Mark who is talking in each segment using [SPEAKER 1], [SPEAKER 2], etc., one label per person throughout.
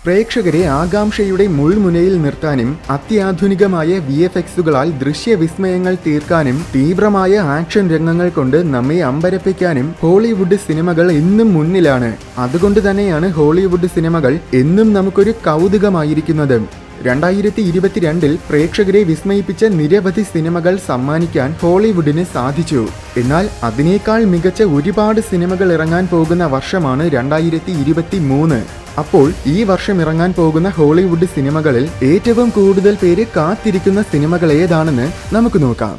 [SPEAKER 1] പ്രേക്ഷകരെ ആകാംക്ഷയുടെ മുൾമുനയിൽ നിർത്താനും അത്യാധുനികമായ വി എഫ് എക്സുകളാൽ ദൃശ്യവിസ്മയങ്ങൾ തീർക്കാനും തീവ്രമായ ആക്ഷൻ രംഗങ്ങൾ കൊണ്ട് നമ്മെ അമ്പരപ്പിക്കാനും ഹോളിവുഡ് സിനിമകൾ എന്നും മുന്നിലാണ് അതുകൊണ്ട് തന്നെയാണ് ഹോളിവുഡ് സിനിമകൾ എന്നും നമുക്കൊരു കൗതുകമായിരിക്കുന്നത് രണ്ടായിരത്തി ഇരുപത്തിരണ്ടിൽ പ്രേക്ഷകരെ വിസ്മയിപ്പിച്ച നിരവധി സിനിമകൾ സമ്മാനിക്കാൻ ഹോളിവുഡിന് സാധിച്ചു എന്നാൽ അതിനേക്കാൾ മികച്ച ഒരുപാട് സിനിമകൾ ഇറങ്ങാൻ പോകുന്ന വർഷമാണ് രണ്ടായിരത്തി ഇരുപത്തി മൂന്ന് അപ്പോൾ ഈ വർഷം ഇറങ്ങാൻ പോകുന്ന ഹോളിവുഡ് സിനിമകളിൽ ഏറ്റവും കൂടുതൽ പേര് കാത്തിരിക്കുന്ന സിനിമകൾ ഏതാണെന്ന് നമുക്ക് നോക്കാം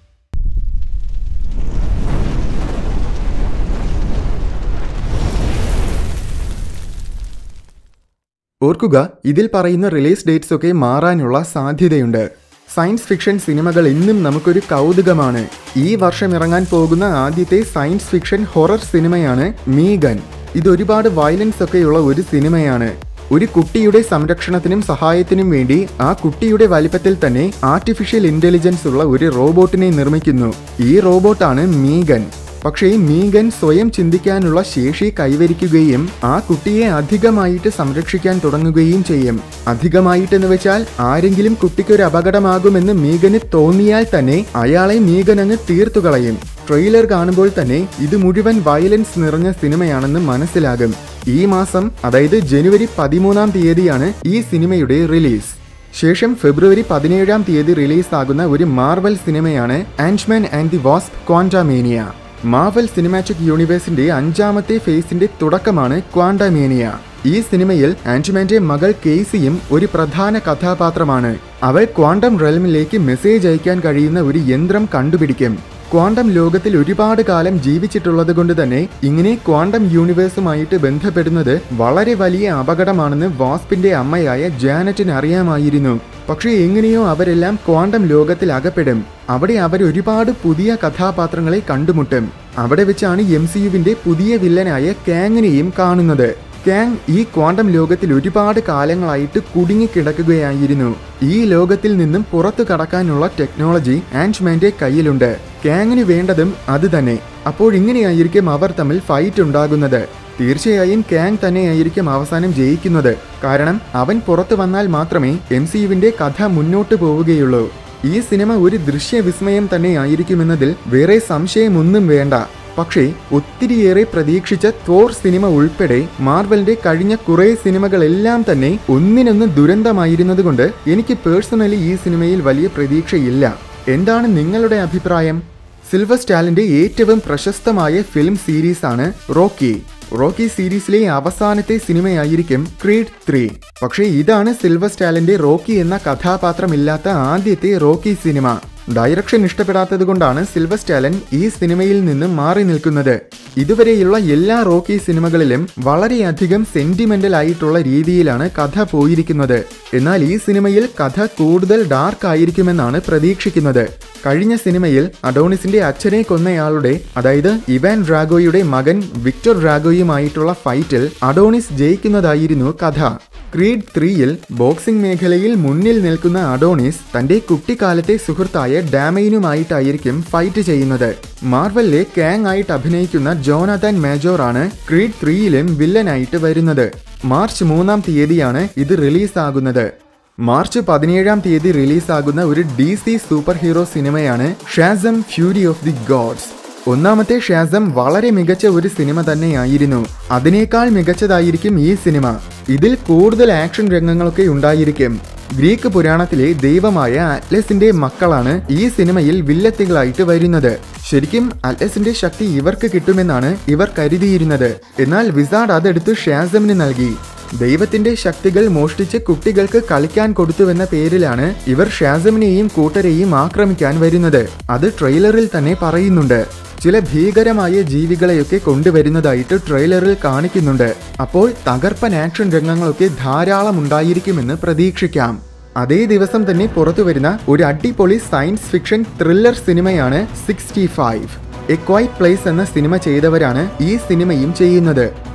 [SPEAKER 1] ഓർക്കുക ഇതിൽ പറയുന്ന റിലീസ് ഡേറ്റ്സ് ഒക്കെ മാറാനുള്ള സാധ്യതയുണ്ട് സയൻസ് ഫിക്ഷൻ സിനിമകൾ ഇന്നും നമുക്കൊരു കൗതുകമാണ് ഈ വർഷം ഇറങ്ങാൻ പോകുന്ന ആദ്യത്തെ സയൻസ് ഫിക്ഷൻ ഹൊറർ സിനിമയാണ് മീഗൻ ഇത് ഒരുപാട് വയലൻസ് ഒക്കെയുള്ള ഒരു സിനിമയാണ് ഒരു കുട്ടിയുടെ സംരക്ഷണത്തിനും സഹായത്തിനും വേണ്ടി ആ കുട്ടിയുടെ വലിപ്പത്തിൽ തന്നെ ആർട്ടിഫിഷ്യൽ ഇന്റലിജൻസ് ഉള്ള ഒരു റോബോട്ടിനെ നിർമ്മിക്കുന്നു ഈ റോബോട്ടാണ് മീഗൻ പക്ഷേ മീഗൻ സ്വയം ചിന്തിക്കാനുള്ള ശേഷി കൈവരിക്കുകയും ആ കുട്ടിയെ അധികമായിട്ട് സംരക്ഷിക്കാൻ തുടങ്ങുകയും ചെയ്യും അധികമായിട്ടെന്ന് വെച്ചാൽ ആരെങ്കിലും കുട്ടിക്കൊരു അപകടമാകുമെന്ന് മീഗന് തോന്നിയാൽ തന്നെ അയാളെ മീഗൻ അങ്ങ് തീർത്തു കളയും ട്രെയിലർ കാണുമ്പോൾ തന്നെ ഇത് മുഴുവൻ വയലൻസ് നിറഞ്ഞ സിനിമയാണെന്ന് മനസ്സിലാകും ഈ മാസം അതായത് ജനുവരി പതിമൂന്നാം തീയതിയാണ് ഈ സിനിമയുടെ റിലീസ് ശേഷം ഫെബ്രുവരി പതിനേഴാം തീയതി റിലീസാകുന്ന ഒരു മാർവൽ സിനിമയാണ് Ant Man and the Wasp Quantumania Marvel cinematic യൂണിവേഴ്സിന്റെ അഞ്ചാമത്തെ ഫേസിന്റെ തുടക്കമാണ് ക്വാൻഡമേനിയ ഈ സിനിമയിൽ ആന്റിമാന്റെ മകൾ കേസിയും ഒരു പ്രധാന കഥാപാത്രമാണ് അവൾ ക്വാണ്ടം റെൽമിലേക്ക് മെസ്സേജ് അയക്കാൻ കഴിയുന്ന ഒരു യന്ത്രം കണ്ടുപിടിക്കും ക്വാണ്ടം ലോകത്തിൽ ഒരുപാട് കാലം ജീവിച്ചിട്ടുള്ളത് കൊണ്ട് തന്നെ ഇങ്ങനെ ക്വാണ്ടം യൂണിവേഴ്സുമായിട്ട് ബന്ധപ്പെടുന്നത് വളരെ വലിയ അപകടമാണെന്ന് വാസ്പിന്റെ അമ്മയായ ജാനറ്റിന് അറിയാമായിരുന്നു പക്ഷേ എങ്ങനെയോ അവരെല്ലാം ക്വാണ്ടം ലോകത്തിൽ അകപ്പെടും അവിടെ അവർ ഒരുപാട് പുതിയ കഥാപാത്രങ്ങളെ കണ്ടുമുട്ടും അവിടെ വെച്ചാണ് എം സി യുവിന്റെ പുതിയ വില്ലനായ കാങ്ങിനെയും കാണുന്നത് കാങ് ഈ ക്വാണ്ടം ലോകത്തിൽ ഒരുപാട് കാലങ്ങളായിട്ട് കുടുങ്ങിക്കിടക്കുകയായിരുന്നു ഈ ലോകത്തിൽ നിന്നും പുറത്തു കടക്കാനുള്ള ടെക്നോളജി ആൻഡ്മാന്റെ കയ്യിലുണ്ട് കാങ്ങിന് വേണ്ടതും അത് തന്നെ അപ്പോൾ ഇങ്ങനെയായിരിക്കും അവർ തമ്മിൽ ഫൈറ്റ് ഉണ്ടാകുന്നത് തീർച്ചയായും കാങ് തന്നെയായിരിക്കും അവസാനം ജയിക്കുന്നത് കാരണം അവൻ പുറത്തു വന്നാൽ മാത്രമേ എം സി യുവിന്റെ കഥ മുന്നോട്ട് പോവുകയുള്ളൂ ഈ സിനിമ ഒരു ദൃശ്യവിസ്മയം തന്നെയായിരിക്കുമെന്നതിൽ വേറെ സംശയമൊന്നും വേണ്ട പക്ഷേ ഒത്തിരിയേറെ പ്രതീക്ഷിച്ച തോർ സിനിമ ഉൾപ്പെടെ മാർവലിന്റെ കഴിഞ്ഞ കുറേ സിനിമകളെല്ലാം തന്നെ ഒന്നിനൊന്ന് ദുരന്തമായിരുന്നതുകൊണ്ട് എനിക്ക് പേഴ്സണലി ഈ സിനിമയിൽ വലിയ പ്രതീക്ഷയില്ല എന്താണ് നിങ്ങളുടെ അഭിപ്രായം സിൽവർ സ്റ്റാലിന്റെ ഏറ്റവും പ്രശസ്തമായ ഫിലിം സീരീസാണ് റോക്കി റോക്കി സീരീസിലെ അവസാനത്തെ സിനിമയായിരിക്കും ക്രീഡ് ത്രീ പക്ഷേ ഇതാണ് സിൽവർ സ്റ്റാലിന്റെ റോക്കി എന്ന കഥാപാത്രമില്ലാത്ത ആദ്യത്തെ റോക്കി സിനിമ ഡയറക്ഷൻ ഇഷ്ടപ്പെടാത്തത് കൊണ്ടാണ് സിൽവർ സ്റ്റാലൻ ഈ സിനിമയിൽ നിന്ന് മാറി നിൽക്കുന്നത് ഇതുവരെയുള്ള എല്ലാ റോക്കി സിനിമകളിലും വളരെയധികം സെന്റിമെന്റൽ ആയിട്ടുള്ള രീതിയിലാണ് കഥ പോയിരിക്കുന്നത് എന്നാൽ ഈ സിനിമയിൽ കഥ കൂടുതൽ ഡാർക്ക് ആയിരിക്കുമെന്നാണ് പ്രതീക്ഷിക്കുന്നത് കഴിഞ്ഞ സിനിമയിൽ അഡോണിസിന്റെ അച്ഛനെ കൊന്നയാളുടെ അതായത് ഇവാൻ ഡ്രാഗോയുടെ മകൻ വിക്ടർ ഡ്രാഗോയുമായിട്ടുള്ള ഫൈറ്റിൽ അഡോണിസ് ജയിക്കുന്നതായിരുന്നു കഥ ക്രീഡ് ത്രീയിൽ ബോക്സിംഗ് മേഖലയിൽ മുന്നിൽ നിൽക്കുന്ന അഡോണിസ് തന്റെ കുട്ടിക്കാലത്തെ സുഹൃത്തായ ഡാമൈനുമായിട്ടായിരിക്കും ഫൈറ്റ് ചെയ്യുന്നത് മാർവലിലെ കാങ് ആയിട്ട് അഭിനയിക്കുന്ന ജോനാഥൻ മേജോർ ആണ് ക്രീഡ് ത്രീയിലും വില്ലനായിട്ട് വരുന്നത് മാർച്ച് മൂന്നാം തീയതിയാണ് ഇത് റിലീസാകുന്നത് മാർച്ച് പതിനേഴാം തീയതി റിലീസാകുന്ന ഒരു ഡി സി സൂപ്പർ ഹീറോ സിനിമയാണ് Shazam fury of the gods ഒന്നാമത്തെ ഷാസം വളരെ മികച്ച ഒരു സിനിമ തന്നെയായിരുന്നു അതിനേക്കാൾ മികച്ചതായിരിക്കും ഈ സിനിമ ഇതിൽ കൂടുതൽ ആക്ഷൻ രംഗങ്ങളൊക്കെ ഉണ്ടായിരിക്കും ഗ്രീക്ക് പുരാണത്തിലെ ദൈവമായ അറ്റ്ലസിന്റെ മക്കളാണ് ഈ സിനിമയിൽ വില്ലത്തികളായിട്ട് വരുന്നത് ശരിക്കും അറ്റ്ലസിന്റെ ശക്തി ഇവർക്ക് കിട്ടുമെന്നാണ് ഇവർ കരുതിയിരുന്നത് എന്നാൽ വിസാഡ് അതെടുത്ത് ഷാസമിന് നൽകി ദൈവത്തിന്റെ ശക്തികൾ മോഷ്ടിച്ച് കുട്ടികൾക്ക് കളിക്കാൻ കൊടുത്തുവെന്ന പേരിലാണ് ഇവർ ഷാസമിനെയും കൂട്ടരെയും ആക്രമിക്കാൻ വരുന്നത് അത് ട്രെയിലറിൽ തന്നെ പറയുന്നുണ്ട് ചില ഭീകരമായ ജീവികളെയൊക്കെ കൊണ്ടുവരുന്നതായിട്ട് ട്രെയിലറിൽ കാണിക്കുന്നുണ്ട് അപ്പോൾ തകർപ്പൻ ആക്ഷൻ രംഗങ്ങളൊക്കെ ധാരാളം ഉണ്ടായിരിക്കുമെന്ന് പ്രതീക്ഷിക്കാം അതേ ദിവസം തന്നെ പുറത്തു വരുന്ന ഒരു അടിപൊളി സയൻസ് ഫിക്ഷൻ ത്രില്ലർ സിനിമയാണ് sixty five a quiet place എന്ന സിനിമ ചെയ്തവരാണ് ഈ സിനിമയും ചെയ്യുന്നത്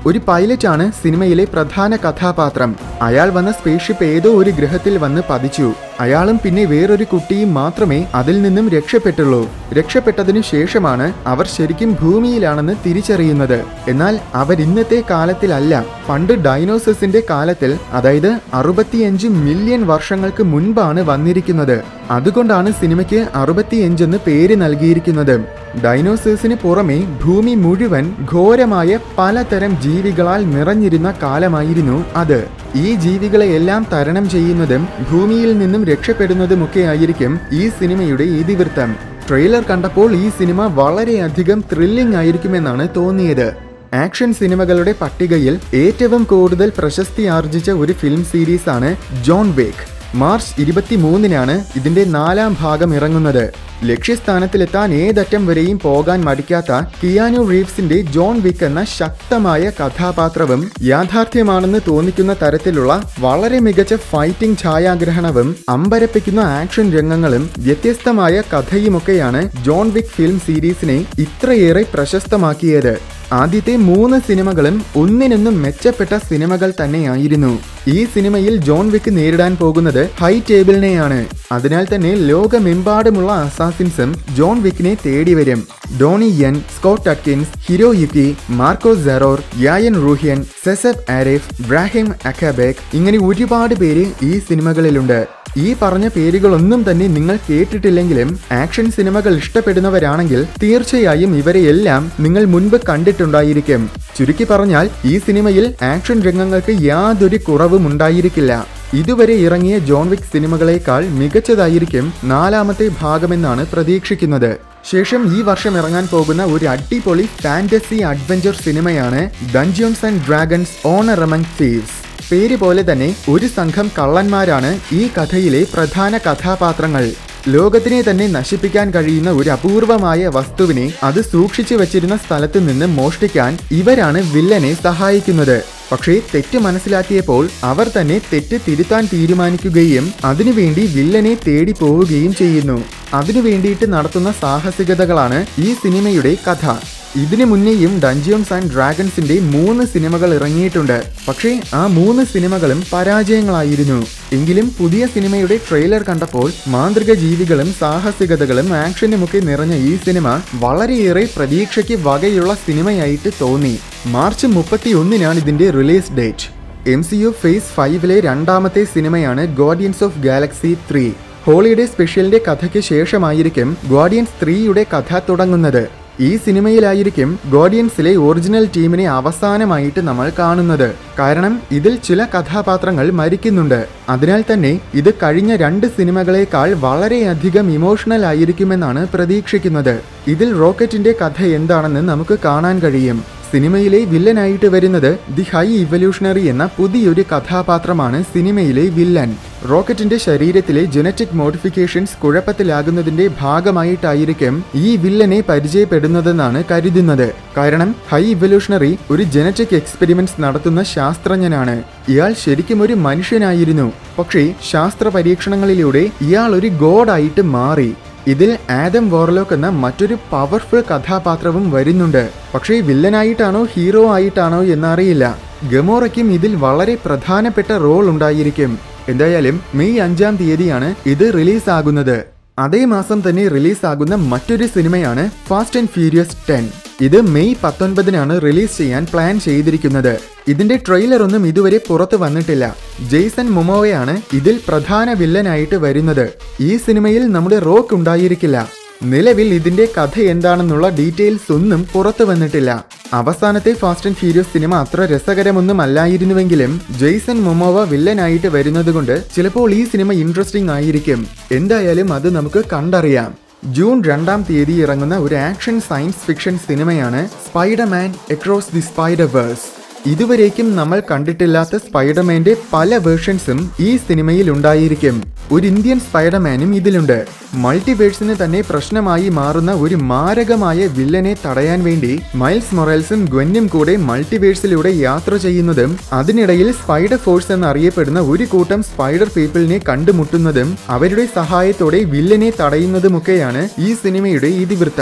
[SPEAKER 1] ഒരു പൈലറ്റാണ് സിനിമയിലെ പ്രധാന കഥാപാത്രം അയാൾ വന്ന സ്പേസ്ഷിപ്പ് ഏതോ ഒരു ഗ്രഹത്തിൽ വന്ന് പതിച്ചു അയാളും പിന്നെ വേറൊരു കുട്ടിയും മാത്രമേ അതിൽ നിന്നും രക്ഷപ്പെട്ടുള്ളൂ രക്ഷപ്പെട്ടതിനു ശേഷമാണ് അവർ ശരിക്കും ഭൂമിയിലാണെന്ന് തിരിച്ചറിയുന്നത് എന്നാൽ അവർ ഇന്നത്തെ കാലത്തിലല്ല പണ്ട് ഡൈനോസസിന്റെ കാലത്തിൽ അതായത് അറുപത്തിയഞ്ച് മില്യൺ വർഷങ്ങൾക്ക് മുൻപാണ് വന്നിരിക്കുന്നത് അതുകൊണ്ടാണ് സിനിമയ്ക്ക് അറുപത്തിയഞ്ചെന്ന് പേര് നൽകിയിരിക്കുന്നത് ഡൈനോസേഴ്സിന് പുറമെ ഭൂമി മുഴുവൻ ഘോരമായ പലതരം ജീവികളാൽ നിറഞ്ഞിരുന്ന കാലമായിരുന്നു അത് ഈ ജീവികളെ എല്ലാം തരണം ചെയ്യുന്നതും ഭൂമിയിൽ നിന്നും രക്ഷപ്പെടുന്നതുമൊക്കെയായിരിക്കും ഈ സിനിമയുടെ ഇതിവൃത്തം ട്രെയിലർ കണ്ടപ്പോൾ ഈ സിനിമ വളരെയധികം ത്രില്ലിംഗ് ആയിരിക്കുമെന്നാണ് തോന്നിയത് ആക്ഷൻ സിനിമകളുടെ പട്ടികയിൽ ഏറ്റവും കൂടുതൽ പ്രശസ്തി ആർജിച്ച ഒരു ഫിലിം സീരീസാണ് ജോൺ വേക്ക് മാർച്ച് ഇരുപത്തിമൂന്നിനാണ് ഇതിന്റെ നാലാം ഭാഗം ഇറങ്ങുന്നത് ലക്ഷ്യസ്ഥാനത്തിലെത്താൻ ഏതറ്റം വരെയും പോകാൻ മടിക്കാത്ത കിയാനു റീവ്സിന്റെ ജോൺ വിക്ക് എന്ന ശക്തമായ കഥാപാത്രവും യാഥാർത്ഥ്യമാണെന്ന് തോന്നിക്കുന്ന തരത്തിലുള്ള വളരെ മികച്ച ഫൈറ്റിംഗ് ഛായാഗ്രഹണവും അമ്പരപ്പിക്കുന്ന ആക്ഷൻ രംഗങ്ങളും വ്യത്യസ്തമായ കഥയുമൊക്കെയാണ് ജോൺ വിക്ക് ഫിലിം സീരീസിനെ ഇത്രയേറെ പ്രശസ്തമാക്കിയത് ആദ്യത്തെ മൂന്ന് സിനിമകളും ഒന്നിനൊന്നും മെച്ചപ്പെട്ട സിനിമകൾ തന്നെയായിരുന്നു ഈ സിനിമയിൽ ജോൺ വിക്ക് നേരിടാൻ പോകുന്നത് ഹൈ ടേബിളിനെയാണ് അതിനാൽ തന്നെ ലോകമെമ്പാടുമുള്ള അസാസിൻസും ജോൺ വിക്കിനെ തേടി വരും Donnie Yen Scott Adkins Hiroyuki Marko Zaror Yayan Ruhian സെസബ് ആരിഫ് ബ്രാഹിം അക്കാബേക് ഇങ്ങനെ ഒരുപാട് പേര് ഈ സിനിമകളിലുണ്ട് ഈ പറഞ്ഞ പേരുകളൊന്നും തന്നെ നിങ്ങൾ കേട്ടിട്ടില്ലെങ്കിലും ആക്ഷൻ സിനിമകൾ ഇഷ്ടപ്പെടുന്നവരാണെങ്കിൽ തീർച്ചയായും ഇവരെയെല്ലാം നിങ്ങൾ മുൻപ് കണ്ടിട്ടുണ്ടായിരിക്കും ചുരുക്കി പറഞ്ഞാൽ ഈ സിനിമയിൽ ആക്ഷൻ രംഗങ്ങൾക്ക് യാതൊരു കുറവും ഉണ്ടായിരിക്കില്ല ഇതുവരെ ഇറങ്ങിയ ജോൺ വിക് സിനിമകളേക്കാൾ മികച്ചതായിരിക്കും നാലാമത്തെ ഭാഗമെന്നാണ് പ്രതീക്ഷിക്കുന്നത് ശേഷം ഈ വർഷം ഇറങ്ങാൻ പോകുന്ന ഒരു അടിപൊളി ഫാന്റസി അഡ്വഞ്ചർ സിനിമയാണ് dungeons and dragons honour among thieves പേര് പോലെ തന്നെ ഒരു സംഘം കള്ളന്മാരാണ് ഈ കഥയിലെ പ്രധാന കഥാപാത്രങ്ങൾ ലോകത്തിനെ തന്നെ നശിപ്പിക്കാൻ കഴിയുന്ന ഒരു അപൂർവമായ വസ്തുവിനെ അത് സൂക്ഷിച്ചു വെച്ചിരുന്ന സ്ഥലത്ത് നിന്ന് മോഷ്ടിക്കാൻ ഇവരാണ് വില്ലനെ സഹായിക്കുന്നത് പക്ഷേ തെറ്റ് മനസ്സിലാക്കിയപ്പോൾ അവർ തന്നെ തെറ്റ് തിരുത്താൻ തീരുമാനിക്കുകയും അതിനുവേണ്ടി വില്ലനെ തേടി പോവുകയും ചെയ്യുന്നു അതിനു വേണ്ടിയിട്ട് നടത്തുന്ന സാഹസികതകളാണ് ഈ സിനിമയുടെ കഥ ഇതിനു മുന്നേയും ഡഞ്ചിയോൺസ് ആൻഡ് ഡ്രാഗൺസിന്റെ മൂന്ന് സിനിമകൾ ഇറങ്ങിയിട്ടുണ്ട് പക്ഷേ ആ മൂന്ന് സിനിമകളും പരാജയങ്ങളായിരുന്നു എങ്കിലും പുതിയ സിനിമയുടെ ട്രെയിലർ കണ്ടപ്പോൾ മാന്ത്രിക ജീവികളും സാഹസികതകളും ആക്ഷനുമൊക്കെ നിറഞ്ഞ ഈ സിനിമ വളരെയേറെ പ്രതീക്ഷയ്ക്ക് വകയുള്ള സിനിമയായിട്ട് തോന്നി മാർച്ച് മുപ്പത്തി ഒന്നിനാണ് ഇതിന്റെ release date M C U phase ഫൈവിലെ രണ്ടാമത്തെ സിനിമയാണ് guardians of galaxy three holiday സ്പെഷ്യലിന്റെ കഥയ്ക്ക് ശേഷമായിരിക്കും ഗോഡിയൻസ് ത്രീയുടെ കഥ തുടങ്ങുന്നത് ഈ സിനിമയിലായിരിക്കും ഗോഡിയൻസിലെ ഒറിജിനൽ ടീമിനെ അവസാനമായിട്ട് നമ്മൾ കാണുന്നത് കാരണം ഇതിൽ ചില കഥാപാത്രങ്ങൾ മരിക്കുന്നുണ്ട് അതിനാൽ തന്നെ ഇത് കഴിഞ്ഞ രണ്ട് സിനിമകളേക്കാൾ വളരെയധികം ഇമോഷണൽ ആയിരിക്കുമെന്നാണ് പ്രതീക്ഷിക്കുന്നത് ഇതിൽ റോക്കറ്റിന്റെ കഥ എന്താണെന്ന് നമുക്ക് കാണാൻ കഴിയും സിനിമയിലെ വില്ലനായിട്ട് വരുന്നത് ദി ഹൈ ഇവല്യൂഷണറി എന്ന പുതിയൊരു കഥാപാത്രമാണ് സിനിമയിലെ വില്ലൻ റോക്കറ്റിന്റെ ശരീരത്തിലെ ജനറ്റിക് മോഡിഫിക്കേഷൻസ് കുഴപ്പത്തിലാകുന്നതിന്റെ ഭാഗമായിട്ടായിരിക്കും ഈ വില്ലനെ പരിചയപ്പെടുന്നതെന്നാണ് കരുതുന്നത് കാരണം ഹൈ ഇവല്യൂഷണറി ഒരു ജനറ്റിക് എക്സ്പെരിമെന്റ്സ് നടത്തുന്ന ശാസ്ത്രജ്ഞനാണ് ഇയാൾ ശരിക്കും ഒരു മനുഷ്യനായിരുന്നു പക്ഷേ ശാസ്ത്ര പരീക്ഷണങ്ങളിലൂടെ ഇയാൾ ഒരു ഗോഡായിട്ട് മാറി ഇതിൽ ആദം വോർലോക്ക് എന്ന മറ്റൊരു പവർഫുൾ കഥാപാത്രവും വരുന്നുണ്ട് പക്ഷേ വില്ലനായിട്ടാണോ ഹീറോ ആയിട്ടാണോ എന്നറിയില്ല ഗമോറയ്ക്കും ഇതിൽ വളരെ പ്രധാനപ്പെട്ട റോൾ ഉണ്ടായിരിക്കും എന്തായാലും മെയ് അഞ്ചാം തീയതിയാണ് ഇത് റിലീസ് ആകുന്നത് അതേ മാസം തന്നെ റിലീസ് ആകുന്ന മറ്റൊരു സിനിമയാണ് ഫാസ്റ്റ് ആൻഡ് ഫ്യൂരിയസ് ടെൻ ഇത് മെയ് പത്തൊൻപതിനാണ് റിലീസ് ചെയ്യാൻ പ്ലാൻ ചെയ്തിരിക്കുന്നത് ഇതിന്റെ ട്രെയിലർ ഒന്നും ഇതുവരെ പുറത്തു വന്നിട്ടില്ല ജെയ്സൺ മൊമോവയാണ് ഇതിൽ പ്രധാന വില്ലനായിട്ട് വരുന്നത് ഈ സിനിമയിൽ നമ്മുടെ റോക്ക് ഉണ്ടായിരിക്കില്ല നിലവിൽ ഇതിന്റെ കഥ എന്താണെന്നുള്ള ഡീറ്റെയിൽസ് ഒന്നും പുറത്തു വന്നിട്ടില്ല അവസാനത്തെ ഫാസ്റ്റ് ആൻഡ് ഫ്യൂരിയസ് സിനിമ അത്ര രസകരമൊന്നും അല്ലായിരുന്നുവെങ്കിലും ജെയ്സൺ മൊമോവ വില്ലനായിട്ട് വരുന്നതുകൊണ്ട് ചിലപ്പോൾ ഈ സിനിമ ഇൻട്രസ്റ്റിംഗ് ആയിരിക്കും എന്തായാലും അത് നമുക്ക് കണ്ടറിയാം ജൂൺ രണ്ടാം തീയതി ഇറങ്ങുന്ന ഒരു ആക്ഷൻ സയൻസ് ഫിക്ഷൻ സിനിമയാണ് spiderman across the spider verse ഇതുവരേക്കും നമ്മൾ കണ്ടിട്ടില്ലാത്ത സ്പൈഡർമാന്റെ പല വേർഷൻസും ഈ സിനിമയിൽ ഉണ്ടായിരിക്കും ഒരു ഇന്ത്യൻ സ്പൈഡർമാനും ഇതിലുണ്ട് മൾട്ടിവേഴ്സിന് തന്നെ പ്രശ്നമായി മാറുന്ന ഒരു മാരകമായ വില്ലനെ തടയാൻ വേണ്ടി മൈൽസ് മൊറൽസും ഗ്വന്നും കൂടെ മൾട്ടിവേഴ്സിലൂടെ യാത്ര ചെയ്യുന്നതും അതിനിടയിൽ സ്പൈഡർ ഫോഴ്സ് എന്നറിയപ്പെടുന്ന ഒരു കൂട്ടം സ്പൈഡർ പീപ്പിളിനെ കണ്ടുമുട്ടുന്നതും അവരുടെ സഹായത്തോടെ വില്ലനെ തടയുന്നതുമൊക്കെയാണ് ഈ സിനിമയുടെ ഇതിവൃത്തം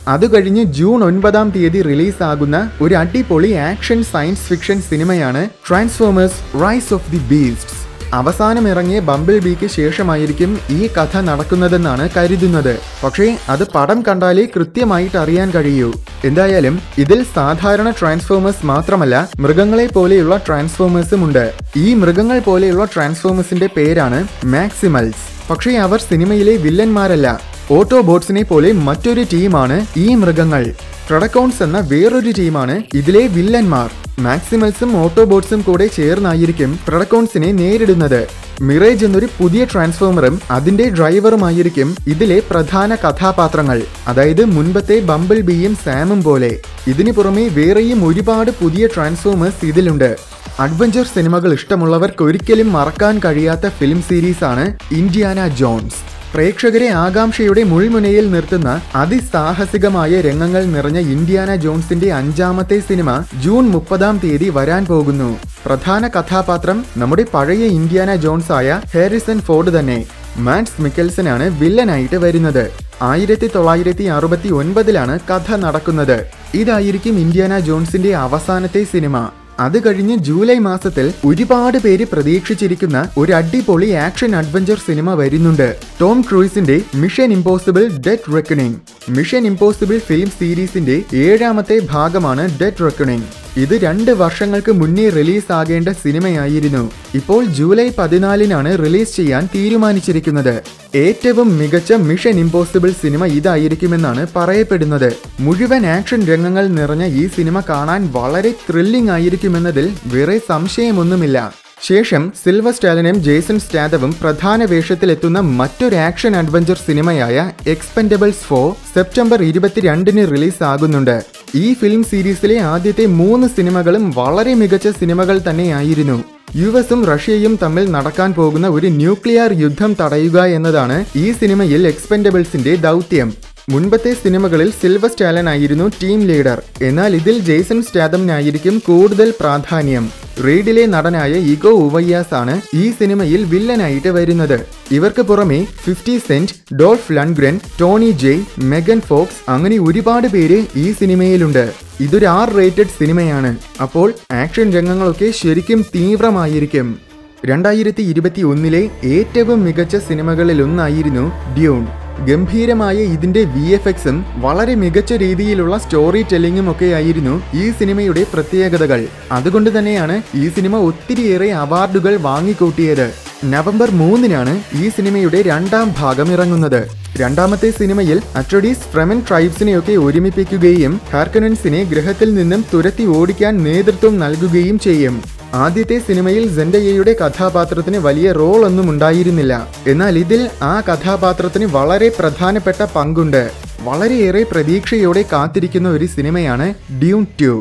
[SPEAKER 1] അത് കഴിഞ്ഞ് ജൂൺ ഒൻപതാം തീയതി റിലീസാകുന്ന ഒരു അടിപൊളി ആക്ഷൻ സയൻസ് ഫിക്ഷൻ സിനിമയാണ് transformers rise of the beasts അവസാനം ഇറങ്ങിയ ബംബിൾ ബീക്ക് ശേഷമായിരിക്കും ഈ കഥ നടക്കുന്നതെന്നാണ് കരുതുന്നത് പക്ഷേ അത് പടം കണ്ടാലേ കൃത്യമായിട്ട് അറിയാൻ കഴിയൂ എന്തായാലും ഇതിൽ സാധാരണ ട്രാൻസ്ഫോമേഴ്സ് മാത്രമല്ല മൃഗങ്ങളെ പോലെയുള്ള ട്രാൻസ്ഫോമേഴ്സും ഉണ്ട് ഈ മൃഗങ്ങൾ പോലെയുള്ള ട്രാൻസ്ഫോമേഴ്സിന്റെ പേരാണ് മാക്സിമൽസ് പക്ഷേ അവർ സിനിമയിലെ വില്ലന്മാരല്ല ഓട്ടോബോട്ട്സിനെ പോലെ മറ്റൊരു ടീമാണ് ഈ മൃഗങ്ങൾ പ്രൊഡക്കോൺസ് എന്ന വേറൊരു ടീമാണ് ഇതിലെ വില്ലന്മാർ മാക്സിമൽസും ഓട്ടോബോട്ട്സും കൂടെ ചേർന്നായിരിക്കും പ്രൊഡക്കോൺസിനെ നേരിടുന്നത് മിറേജ് എന്നൊരു പുതിയ ട്രാൻസ്ഫോമറും അതിന്റെ ഡ്രൈവറുമായിരിക്കും ഇതിലെ പ്രധാന കഥാപാത്രങ്ങൾ അതായത് മുൻപത്തെ ബംബിൾ ബിയും സാമും പോലെ ഇതിനു പുറമെ വേറെയും ഒരുപാട് പുതിയ ട്രാൻസ്ഫോമേഴ്സ് ഇതിലുണ്ട് അഡ്വഞ്ചർ സിനിമകൾ ഇഷ്ടമുള്ളവർക്ക് ഒരിക്കലും മറക്കാൻ കഴിയാത്ത ഫിലിം സീരീസാണ് ഇന്ത്യാന ജോൺസ് പ്രേക്ഷകരെ ആകാംക്ഷയുടെ മുൾമുനയിൽ നിർത്തുന്ന അതിസാഹസികമായ രംഗങ്ങൾ നിറഞ്ഞ ഇന്ത്യാന ജോൺസിന്റെ അഞ്ചാമത്തെ സിനിമ ജൂൺ മുപ്പതാം തീയതി വരാൻ പോകുന്നു പ്രധാന കഥാപാത്രം നമ്മുടെ പഴയ ഇന്ത്യാന ജോൺസ് ആയ ഹാരിസൺ ഫോർഡ് തന്നെ മാറ്റ്സ് മിക്കൽസൺ ആണ് വില്ലനായിട്ട് വരുന്നത് ആയിരത്തി തൊള്ളായിരത്തി അറുപത്തി ഒൻപതിലാണ് കഥ നടക്കുന്നത് ഇതായിരിക്കും ഇന്ത്യാന ജോൺസിന്റെ അവസാനത്തെ സിനിമ അത് കഴിഞ്ഞ് ജൂലൈ മാസത്തിൽ ഒരുപാട് പേര് പ്രതീക്ഷിച്ചിരിക്കുന്ന ഒരു അടിപൊളി ആക്ഷൻ അഡ്വഞ്ചർ സിനിമ വരുന്നുണ്ട് ടോം ക്രൂയിസിന്റെ mission impossible dead reckoning mission impossible film സീരീസിന്റെ ഏഴാമത്തെ ഭാഗമാണ് ഡെറ്റ് റെക്കണിംഗ് ഇത് രണ്ട് വർഷങ്ങൾക്ക് മുന്നേ റിലീസ് ആകേണ്ട സിനിമയായിരുന്നു ഇപ്പോൾ ജൂലൈ പതിനാലിനാണ് റിലീസ് ചെയ്യാൻ തീരുമാനിച്ചിരിക്കുന്നത് ഏറ്റവും മികച്ച മിഷൻ ഇമ്പോസിബിൾ സിനിമ ഇതായിരിക്കുമെന്നാണ് പറയപ്പെടുന്നത് മുഴുവൻ ആക്ഷൻ രംഗങ്ങൾ നിറഞ്ഞ ഈ സിനിമ കാണാൻ വളരെ ത്രില്ലിംഗ് ആയിരിക്കുമെന്നതിൽ വേറെ സംശയമൊന്നുമില്ല ശേഷം സിൽവർ സ്റ്റാലിനും ജേസൺ സ്റ്റാദവും പ്രധാന വേഷത്തിലെത്തുന്ന മറ്റൊരു ആക്ഷൻ അഡ്വഞ്ചർ സിനിമയായ എക്സ്പെൻഡബിൾസ് ഫോർ സെപ്റ്റംബർ ഇരുപത്തിരണ്ടിന് റിലീസ് ആകുന്നുണ്ട് ഈ ഫിലിം സീരീസിലെ ആദ്യത്തെ മൂന്ന് സിനിമകളും വളരെ മികച്ച സിനിമകൾ തന്നെയായിരുന്നു യു എസും റഷ്യയും തമ്മിൽ നടക്കാൻ പോകുന്ന ഒരു ന്യൂക്ലിയർ യുദ്ധം തടയുക എന്നതാണ് ഈ സിനിമയിൽ എക്സ്പെൻഡബിൾസിന്റെ ദൗത്യം മുൻപത്തെ സിനിമകളിൽ സിൽവർ സ്റ്റാലൻ ആയിരുന്നു ടീം ലീഡർ എന്നാൽ ഇതിൽ ജെയ്സൺ സ്റ്റാദമിനായിരിക്കും കൂടുതൽ പ്രാധാന്യം റീഡിലെ നടനായ ഇഗോ ഉവയ്യാസ് ആണ് ഈ സിനിമയിൽ വില്ലനായിട്ട് വരുന്നത് ഇവർക്ക് പുറമെ fifty cent Dolph Lundgren Tony Jaa Megan Fox അങ്ങനെ ഒരുപാട് പേര് ഈ സിനിമയിലുണ്ട് ഇതൊരു ആർ റേറ്റഡ് സിനിമയാണ് അപ്പോൾ ആക്ഷൻ രംഗങ്ങളൊക്കെ ശരിക്കും തീവ്രമായിരിക്കും രണ്ടായിരത്തി ഇരുപത്തി ഒന്നിലെ ഏറ്റവും മികച്ച സിനിമകളിലൊന്നായിരുന്നു ഡ്യൂൺ ഗംഭീരമായ ഇതിന്റെ വി എഫ് എക്സും വളരെ മികച്ച രീതിയിലുള്ള സ്റ്റോറി ടെല്ലിങ്ങും ഒക്കെ ആയിരുന്നു ഈ സിനിമയുടെ പ്രത്യേകതകൾ അതുകൊണ്ട് തന്നെയാണ് ഈ സിനിമ ഒത്തിരിയേറെ അവാർഡുകൾ വാങ്ങിക്കൂട്ടിയത് നവംബർ മൂന്നിനാണ് ഈ സിനിമയുടെ രണ്ടാം ഭാഗം ഇറങ്ങുന്നത് രണ്ടാമത്തെ സിനിമയിൽ അട്രഡീസ് ഫ്രമൻ ട്രൈബ്സിനെയൊക്കെ ഒരുമിപ്പിക്കുകയും ഹാർക്കനൻസിനെ ഗ്രഹത്തിൽ നിന്നും തുരത്തി ഓടിക്കാൻ നേതൃത്വം നൽകുകയും ചെയ്യും ആദ്യത്തെ സിനിമയിൽ സെൻഡയ്യയുടെ കഥാപാത്രത്തിന് വലിയ റോൾ ഒന്നും ഉണ്ടായിരുന്നില്ല എന്നാൽ ഇതിൽ ആ കഥാപാത്രത്തിന് വളരെ പ്രധാനപ്പെട്ട പങ്കുണ്ട് വളരെയേറെ പ്രതീക്ഷയോടെ കാത്തിരിക്കുന്ന ഒരു സിനിമയാണ് ഡ്യൂൺ ട്യൂ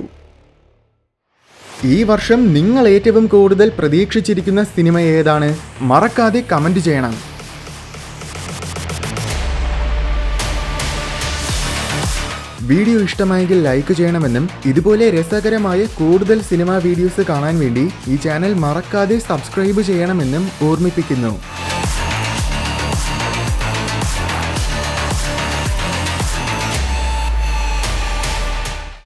[SPEAKER 1] ഈ വർഷം നിങ്ങൾ ഏറ്റവും കൂടുതൽ പ്രതീക്ഷിച്ചിരിക്കുന്ന സിനിമ ഏതാണ് മറക്കാതെ കമന്റ് ചെയ്യണം വീഡിയോ ഇഷ്ടമായെങ്കിൽ ലൈക്ക് ചെയ്യണമെന്നും ഇതുപോലെ രസകരമായ കൂടുതൽ സിനിമാ വീഡിയോസ് കാണാൻ വേണ്ടി ഈ ചാനൽ മറക്കാതെ സബ്സ്ക്രൈബ് ചെയ്യണമെന്നും ഓർമ്മിപ്പിക്കുന്നു